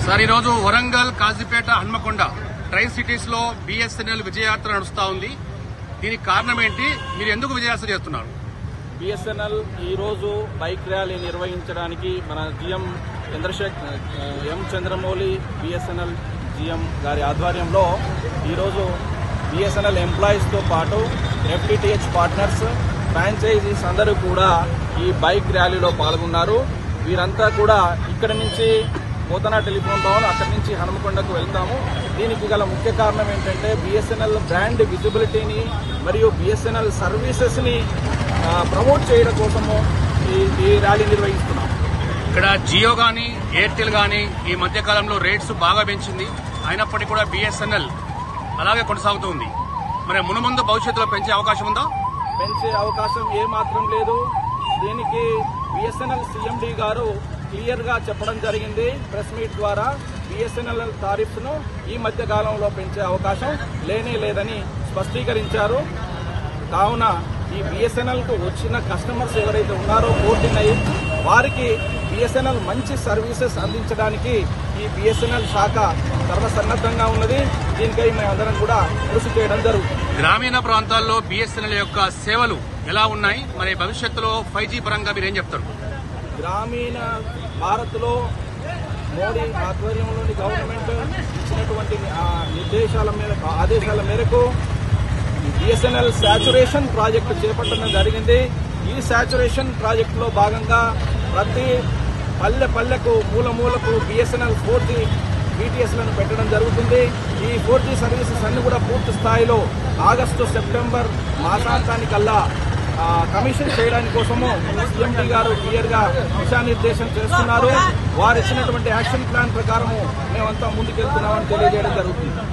sir ఈరోజు Warangal Kazipet Hanamkonda tri cities లో BSNL విజయయాత్ర నడుస్తా ఉంది దీనికి కారణం ఏంటి మీరు ఎందుకు విజయయాత్ర చేస్తున్నారు బిఎస్ఎన్ఎల్ ఈరోజు బైక్ ర్యాలీ నిర్వహించడానికి మన GM Chandrashekar M Chandramouli BSNL GM గారి ఆధ్వర్యంలో ఈరోజు బిఎస్ఎన్ఎల్ ఎంప్లాయీస్తో పాటు ఎఫ్టిటిహెచ్ పార్ట్నర్స్ ఫ్రాంచైజీస్ అందరూ కూడా ఈ బైక్ ర్యాలీలో పాల్గొన్నారు వీరంతా కూడా ఇక్కడ నుంచి పోతనా టెలిఫోన్ భవన్ అక్కడి నుంచి హనుమకొండకు వెళ్తాము దీనికి గల ముఖ్య కారణం ఏంటంటే బిఎస్ఎన్ఎల్ బ్రాండ్ విజిబిలిటీని మరియు బిఎస్ఎన్ఎల్ సర్వీసెస్ని ఆ, ప్రమోట్ చేయడం కోసము ఈ ఈ ర్యాలీ నిర్వహిస్తున్నాం ఇక్కడ జియో గానీ ఎయిర్టెల్ గానీ ఈ మధ్య కాలంలో రేట్స్ బాగా పెంచింది అయినప్పటికీ కూడా బిఎస్ఎన్ఎల్ అలాగే కొనసాగుతుంది మరి మునుముందు భవిష్యత్తులో పెంచే అవకాశం ఉందా పెంచే అవకాశం ఏమాత్రం లేదు దీనికి బిఎస్ఎన్ఎల్ సిఎండి గారు క్లియర్ గా చెప్పడం జరిగింది ప్రెస్ మీట్ ద్వారా బిఎస్ఎన్ఎల్ టారిఫ్స్ ను ఈ మధ్య కాలంలో పెంచే అవకాశం లేనే లేదని స్పష్టీకరించారు కావున ఈ బిఎస్ఎన్ఎల్ కు వచ్చిన కస్టమర్స్ ఎవరైతే ఉన్నారో పోర్టిన్ అయ్యి వారికి బిఎస్ఎన్ఎల్ మంచి సర్వీసెస్ అందించడానికి ఈ బిఎస్ఎన్ఎల్ శాఖ సర్వసన్నద్ధంగా ఉన్నది దీనికై మేమందరం కూడా కృషి చేయడం జరుగుతుంది గ్రామీణ ప్రాంతాల్లో బిఎస్ఎన్ఎల్ యొక్క సేవలు ఎలా ఉన్నాయి మరి భవిష్యత్తులో ఫైవ్ జీ పరంగా మీరు ఏం చెప్తారు గ్రామీణ భారత్లో మోడీ ఆధ్వర్యంలోని గవర్నమెంట్ ఇచ్చినటువంటి ఆ, నిర్దేశాల మేరకు ఆదేశాల మేరకు బిఎస్ఎన్ఎల్ శాచురేషన్ ప్రాజెక్టు చేపట్టడం జరిగింది ఈ శాచురేషన్ ప్రాజెక్టులో భాగంగా ప్రతి పల్లె పల్లెకు మూల మూలకు బిఎస్ఎన్ఎల్ ఫోర్ జీ బీటీఎస్లను పెట్టడం జరుగుతుంది ఈ ఫోర్ జీ సర్వీసెస్ అన్ని కూడా పూర్తి స్థాయిలో ఆగస్టు సెప్టెంబర్ మాసాంతానికల్లా ఆ, కమిషన్ చేయడానికి కోసము సీఎండీ గారు క్లియర్ గా దిశానిర్దేశం చేస్తున్నారు వారు ఇచ్చినటువంటి యాక్షన్ ప్లాన్ ప్రకారము మేమంతా ముందుకెళ్తున్నామని తెలియజేయడం జరుగుతుంది